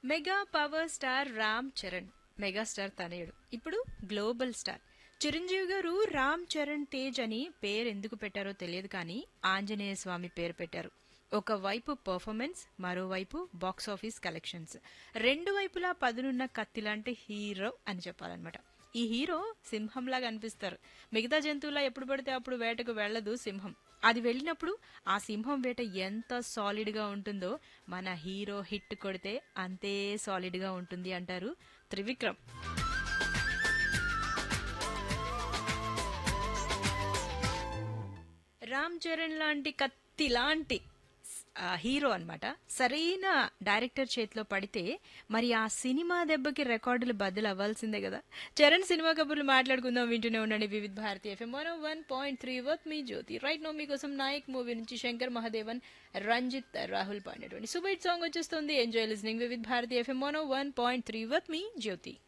mega power star Ram Charan megastar తనయుడు ఇప్పుడు global star Chiranjeevi గారు రామ్ చరణ్ తేజ్ అని పేరు ఎందుకు పెట్టారో తెలియదు కానీ ఆంజనేయ స్వామి పేరు పెట్టారు ఒకవైపు పర్ఫార్మెన్స్ మరోవైపు బాక్స్ ఆఫీస్ కలెక్షన్స్ రెండు వైపులా పదునున్న కత్తి లాంటి హీరో అని చెప్పాలన్నమాట ఈ హీరో సింహంలాగా అనిపిస్తారు మిగతా జంతువులా ఎప్పుడు పడితే అప్పుడు వేటకు వెళ్ళదు సింహం అది వెళ్ళినప్పుడు ఆ సింహం వేట ఎంత సాలిడ్ గా ఉంటుందో మన హీరో హిట్ కొడితే అంతే సాలిడ్ గా ఉంటుంది అంటారు త్రివిక్రమ్ రామ్ చరణ్ లాంటి కత్తి లాంటి ఆ, హీరో అన్నమాట సరైన డైరెక్టర్ చేతిలో పడితే మరి ఆ సినిమా దెబ్బకి రికార్డులు బద్దలు అవ్వాల్సిందే కదా చరణ్ సినిమా కబుర్లు మాట్లాడుకుందాం వింటూనే ఉండండి Vividh Bharati FM one one point three with me Jyothi right now మీకోసం నాయక్ మూవీ నుంచి శంకర్ మహాదేవన్ రంజిత్ రాహుల్ పాడినటువంటి సూపర్ హిట్ సాంగ్ వచ్చేస్తుంది enjoy listening Vividh Bharati FM one one point three with me Jyothi